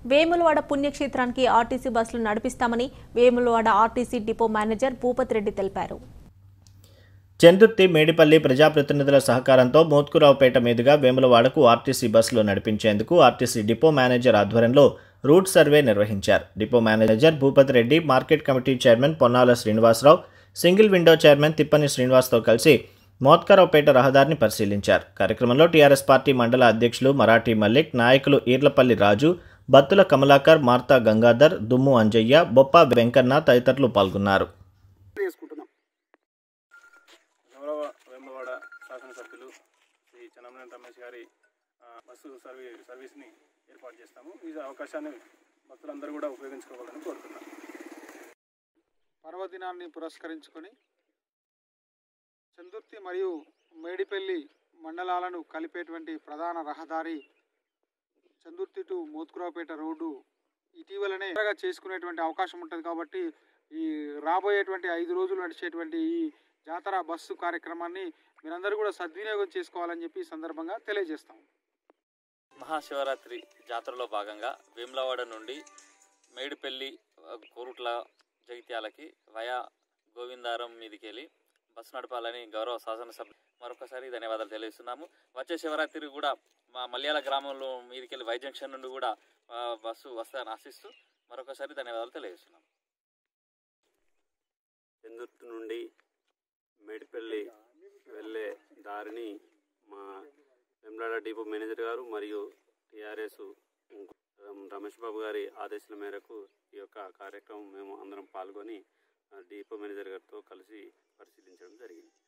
వేములవాడ పుణ్యక్షేత్రానికి ఆర్టీసీ బస్సులు నడిపిస్తామని Vemulawada RTC depot manager Bhupath Reddy తెలిపారు చందుర్తి మేడిపల్లి ప్రజాప్రతినిధుల సహకారంతో మోత్కురావుపేట మీదుగా వేములవాడకు ఆర్టీసీ బస్సులు నడిపించేందుకు ఆర్టీసీ డిపో మేనేజర్ ఆధ్వర్యంలో రూట్ సర్వే నిర్వహించారు depot manager Bhupathi Reddy market committee chairman Ponnala Srinivasarao single window chairman Thippani శ్రీనివాస్తో కలిసి మోత్కరావుపేట రహదారిని పరిశీలించారు కార్యక్రమంలో టీఆర్ఎస్ పార్టీ మండల అధ్యక్షులు మరాఠీ మల్లిక్ నాయకులు ఈర్లపల్లి రాజు బత్తుల కమలాకర్ మార్తా గంగాధర్ దుమ్ము అంజయ్య బొప్ప వెంకన్న తదితరులు పాల్గొన్నారు చేసుకుంటున్నాం గౌరవ వేములవాడ శాసనసభ్యులు శ్రీ చన్నమనేని రమేష్ గారి ఆ, బస్సు సర్వీ సర్వీస్ని ఏర్పాటు చేస్తాము ఈ అవకాశాన్ని భక్తులందరూ కూడా ఉపయోగించుకోవాలని కోరుతున్నాం పర్వదినాన్ని పురస్కరించుకొని చందుర్తి మరియు మేడిపల్లి మండలాలను కలిపేటువంటి ప్రధాన రహదారి చందుర్తి టు మోత్కురావుపేట రోడ్డు ఇటీవలనే త్వరగా చేసుకునేటువంటి అవకాశం ఉంటుంది కాబట్టి ఈ రాబోయేటువంటి ఐదు రోజులు నడిచేటువంటి ఈ జాతర బస్సు కార్యక్రమాన్ని మీరందరూ కూడా సద్వినియోగం చేసుకోవాలని చెప్పి ఈ సందర్భంగా తెలియజేస్తాం మహాశివరాత్రి జాతరలో భాగంగా వేములవాడ నుండి మేడిపల్లి ఆ, కోరుట్ల జగిత్యాలకి వయా గోవిందారం మీదికి వెళ్ళి బస్సు నడపాలని గౌరవ శాసనసభ మరొకసారి ధన్యవాదాలు తెలియజేస్తున్నాము వచ్చే శివరాత్రి కూడా మా మల్యాల గ్రామంలో మీదికి వెళ్ళి వై జంక్షన్ నుండి కూడా ఆ, బస్సు వస్తాయని ఆశిస్తూ మరొకసారి ధన్యవాదాలు తెలియజేస్తున్నాము చందుర్తి నుండి మేడిపల్లి వెళ్ళే దారిని మా వెమ్లాడ డిపో మేనేజర్ గారు మరియు టీఆర్ఎస్ రమేష్ బాబు గారి ఆదేశాల మేరకు ఈ యొక్క కార్యక్రమం మేము అందరం పాల్గొని ఆ, డిపో మేనేజర్ గారితో కలిసి పరిశీలించడం జరిగింది